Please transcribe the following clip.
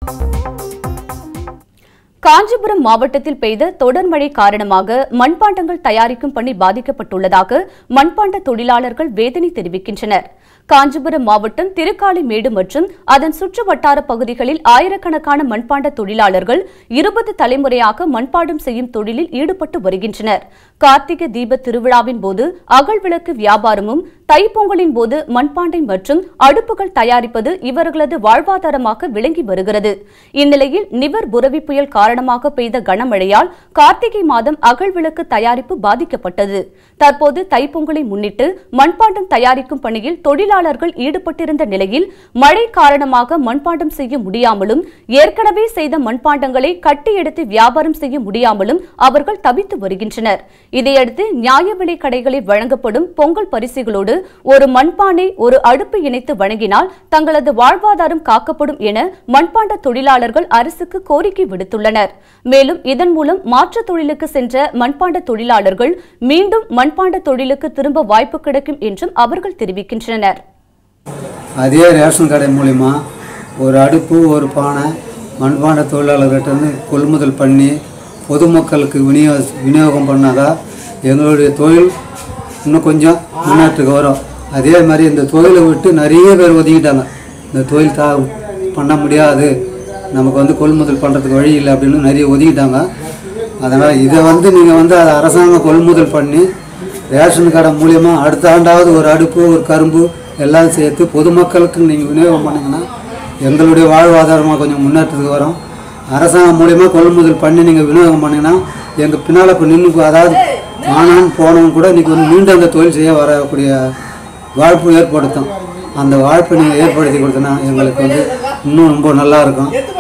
காஞ்சிபுரம் மாவட்டத்தில் பெய்த தொடர் மழை காரணமாக மண்பாண்டங்கள் தயாரிக்கும் பணி பாதிக்கப்பட்டுள்ளதாக மண்பாண்ட தொழிலாளர்கள் வேதனை தெரிவிக்கின்றனர் காஞ்சிபுரம் மாவட்டம் திருக்காலிமேடு மற்றும் அதன் சுற்று வட்டார பகுதிகளில் ஆயிரக்கணக்கான மண்பாண்ட தொழிலாளர்கள் இருபது தலைமுறையாக மண்பாண்டம் செய்யும் தொழிலில் ஈடுபட்டு வருகின்றனர் கார்த்திகை தீப திருவிழாவின் போது அகல் விளக்கு வியாபாரமும் தைப்பொங்கலின் போது மண்பாண்டை மற்றும் அடுப்புகள் தயாரிப்பது இவர்களது வாழ்வாதாரமாக விளங்கி வருகிறது இந்நிலையில் நிவர் புரவி புயல் காரணமாக பெய்த கனமழையால் கார்த்திகை மாதம் அகல் விளக்கு தயாரிப்பு பாதிக்கப்பட்டது தற்போது தைப்பொங்கலை முன்னிட்டு மண்பாண்டம் தயாரிக்கும் பணியில் தொழிலாளர்கள் ஈடுபட்டிருந்த நிலையில் மழை காரணமாக மண்பாண்டம் செய்ய முடியாமலும் ஏற்கனவே செய்த மண்பாண்டங்களை கட்டி எடுத்து வியாபாரம் செய்ய முடியாமலும் அவர்கள் தவித்து வருகின்றனர் இதையடுத்து நியாய விலை கடைகளில் வழங்கப்படும் பொங்கல் பரிசுகளோடு ஒரு மண்பானை ஒரு அடுப்பு இணைத்து வழங்கினால் தங்களது வாழ்வாதாரம் காக்கப்படும் என மண்பாண்ட தொழிலாளர்கள் அரசுக்கு கோரிக்கை விடுத்துள்ளனர் மேலும் இதன் மூலம் மாற்றுத் தொழிலுக்கு சென்ற மண்பாண்ட தொழிலாளர்கள் மீண்டும் மண்பாண்ட தொழிலுக்கு திரும்ப வாய்ப்பு கிடைக்கும் என்றும் அவர்கள் தெரிவிக்கின்றனர் அதே ரேஷன் கடை மூலிமா ஒரு அடுப்பு ஒரு பானை மண்பாண்ட தொழிலாளர்கிட்ட இருந்து கொள்முதல் பண்ணி பொதுமக்களுக்கு விநியோக விநியோகம் பண்ணாதா எங்களுடைய தொழில் இன்னும் கொஞ்சம் முன்னேற்றுக்கு வரும் அதே மாதிரி இந்த தொழிலை விட்டு நிறைய பேர் ஒதுங்கிட்டாங்க இந்த தொழில் தா பண்ண முடியாது நமக்கு வந்து கொள்முதல் பண்ணுறதுக்கு வழி இல்லை அப்படின்னு நிறைய ஒதுங்கிட்டாங்க அதனால் இதை வந்து நீங்கள் வந்து அதை அரசாங்கம் கொள்முதல் பண்ணி ரேஷன் கடை மூலியமா அடுத்த ஆண்டாவது ஒரு அடுப்பு ஒரு கரும்பு எல்லாம் சேர்த்து பொதுமக்களுக்கு நீங்கள் விநியோகம் பண்ணீங்கன்னா எங்களுடைய வாழ்வாதாரமாக கொஞ்சம் முன்னேற்றத்துக்கு வரும் அரசாங்கம் மூலியமா கொள்முதல் பண்ணி நீங்கள் விநியோகம் பண்ணீங்கன்னா எங்கள் பின்னால் இப்போ நின்று அதாவது ஆனான் போனவன் கூட இன்றைக்கி வந்து மீண்டும் அந்த தொழில் செய்ய வரக்கூடிய வாய்ப்பு ஏற்படுத்தும் அந்த வாய்ப்பை நீங்கள் ஏற்படுத்தி கொடுத்தனா எங்களுக்கு வந்து இன்னும் ரொம்ப நல்லா இருக்கும்